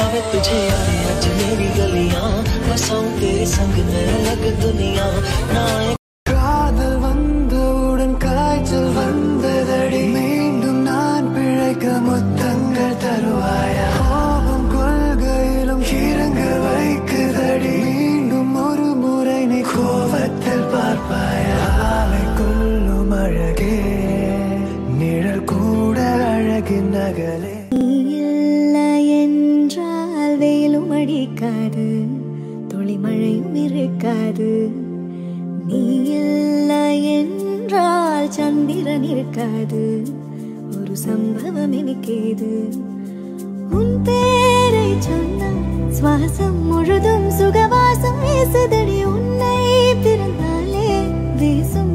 आवे तुझे आए आज मेरी गलियां बसाऊं तेरे संग में अलग दुनिया ना आए காதல் வந்தவுடன் காய்ச்சல் வந்ததடி மீண்டும் நான் பிழைக்க முத்தங்கள் தருவாயா கோபம் கொள்கையிலும் கிறங்க வைக்குதடி மீண்டும் ஒரு முறை நீ கோபத்தில் பார்ப்பாயா ஆலை கொள்ளும் அழகே நிழல் கூட அழகின் நகலே இல்லை என்றால் வெயிலும் அடிக்காது துளிமழையும் இருக்காது நீ இல்லை என்றால் சந்திரன் இருக்காது ஒரு சம்பவம் எனக்கேது உன் பேரை சொன்னால் சுவாசம் முழுதும் சுகவாசம் வீசுதடி உன்னை பிறந்தாலே வீசும்